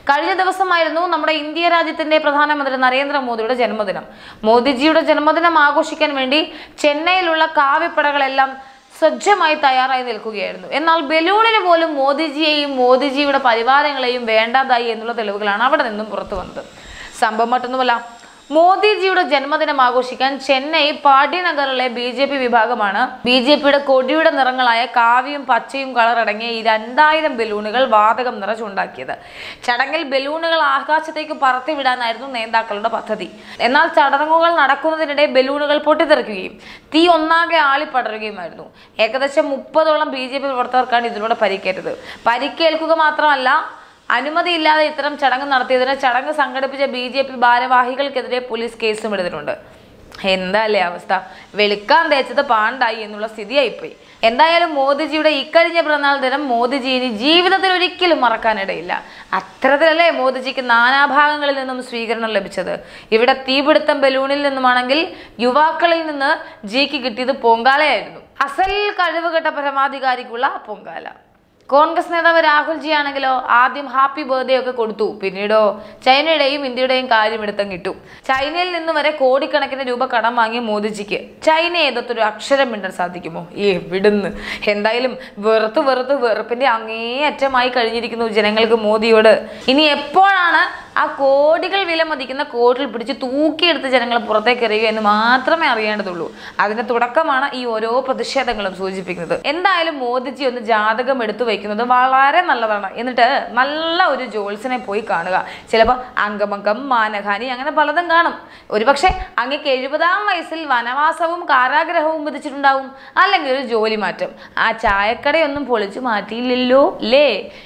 കഴിഞ്ഞ ദിവസമായിരുന്നു നമ്മുടെ ഇന്ത്യ രാജ്യത്തിന്റെ പ്രധാനമന്ത്രി നരേന്ദ്രമോദിയുടെ ജന്മദിനം മോദിജിയുടെ ജന്മദിനം ആഘോഷിക്കാൻ വേണ്ടി ചെന്നൈയിലുള്ള കാവ്യപ്പടകളെല്ലാം സജ്ജമായി തയ്യാറായി നിൽക്കുകയായിരുന്നു എന്നാൽ ബലൂണിന് പോലും മോദിജിയെയും മോദിജിയുടെ പരിവാരങ്ങളെയും വേണ്ടാതായി എന്നുള്ള തെളിവുകളാണ് അവിടെ നിന്നും പുറത്തു വന്നത് സംഭവം മറ്റൊന്നുമല്ല മോദിജിയുടെ ജന്മദിനം ആഘോഷിക്കാൻ ചെന്നൈ പാട്യനഗറിലെ ബി ജെ പി വിഭാഗമാണ് ബി ജെ പിയുടെ കൊടിയുടെ നിറങ്ങളായ കാവിയും പച്ചയും കളർ അടങ്ങിയ ഈ രണ്ടായിരം ബലൂണുകൾ വാതകം നിറച്ചുണ്ടാക്കിയത് ചടങ്ങിൽ ബലൂണുകൾ ആകാശത്തേക്ക് പറത്തിവിടാനായിരുന്നു നേതാക്കളുടെ പദ്ധതി എന്നാൽ ചടങ്ങുകൾ നടക്കുന്നതിനിടെ ബലൂണുകൾ പൊട്ടിത്തെറിക്കുകയും തീ ഒന്നാകെ ആളിപ്പടരുകയുമായിരുന്നു ഏകദേശം മുപ്പതോളം ബി ജെ പി പ്രവർത്തകർക്കാണ് ഇതിലൂടെ പരിക്കേറ്റത് പരിക്കേൽക്കുക മാത്രമല്ല അനുമതിയില്ലാതെ ഇത്തരം ചടങ്ങ് നടത്തിയതിന് ചടങ്ങ് സംഘടിപ്പിച്ച ബി ജെ പി ഭാരവാഹികൾക്കെതിരെ പോലീസ് കേസും എടുത്തിട്ടുണ്ട് എന്താ അല്ലേ അവസ്ഥ വെളുക്കാൻ തേച്ചത് പാണ്ടായി എന്നുള്ള സ്ഥിതിയായിപ്പോയി എന്തായാലും മോദിജിയുടെ ഇക്കഴിഞ്ഞ പിറന്നാൾ ദിനം മോദിജി ഇനി ജീവിതത്തിൽ ഒരിക്കലും മറക്കാനിടയില്ല അത്തരത്തിലല്ലേ മോദിജിക്ക് നാനാഭാഗങ്ങളിൽ നിന്നും സ്വീകരണം ലഭിച്ചത് ഇവിടെ തീപിടുത്തം ബലൂണിൽ നിന്നുമാണെങ്കിൽ യുവാക്കളിൽ നിന്ന് ജിക്ക് കിട്ടിയത് പൊങ്കാലയായിരുന്നു അസൽ കഴിവുകെട്ട പരമാധികാരിക്കുള്ള പൊങ്കാല കോൺഗ്രസ് നേതാവ് രാഹുൽ ജി ആണെങ്കിലോ ആദ്യം ഹാപ്പി ബർത്ത്ഡേ ഒക്കെ കൊടുത്തു പിന്നീടോ ചൈനയുടെയും ഇന്ത്യയുടെയും കാര്യം എടുത്തം കിട്ടു ചൈനയിൽ നിന്ന് വരെ കോടിക്കണക്കിന് രൂപ കടം വാങ്ങിയ മോദിജിക്ക് ചൈന ഏതൊത്തൊരു അക്ഷരം മിണ്ടാൻ സാധിക്കുമോ ഏ വിടുന്ന് എന്തായാലും വെറുത്ത് വെറുത്ത് വെറുപ്പിന്റെ അങ്ങേയറ്റമായി കഴിഞ്ഞിരിക്കുന്നു ജനങ്ങൾക്ക് മോദിയോട് ഇനി എപ്പോഴാണ് ആ കോടികൾ വില മതിക്കുന്ന കോട്ടിൽ പിടിച്ച് തൂക്കിയെടുത്ത് ജനങ്ങൾ പുറത്തേക്ക് എറിയുക എന്ന് മാത്രമേ അറിയേണ്ടതുള്ളൂ അതിന്റെ തുടക്കമാണ് ഈ ഓരോ പ്രതിഷേധങ്ങളും സൂചിപ്പിക്കുന്നത് എന്തായാലും മോദിജി ഒന്ന് ജാതകം എടുത്തു വയ്ക്കുന്നത് വളരെ നല്ലതാണ് എന്നിട്ട് നല്ല ഒരു ജോത്സ്യനെ പോയി കാണുക ചിലപ്പോൾ അംഗമംഗം മാനഹാനി അങ്ങനെ പലതും കാണും ഒരുപക്ഷെ അങ്ങേക്ക് എഴുപതാം വയസ്സിൽ വനവാസവും കാരാഗ്രഹവും വിധിച്ചിട്ടുണ്ടാവും അല്ലെങ്കിൽ ഒരു ജോലി മാറ്റം ആ ചായക്കടയൊന്നും പൊളിച്ചു മാറ്റിയില്ലല്ലോ അല്ലേ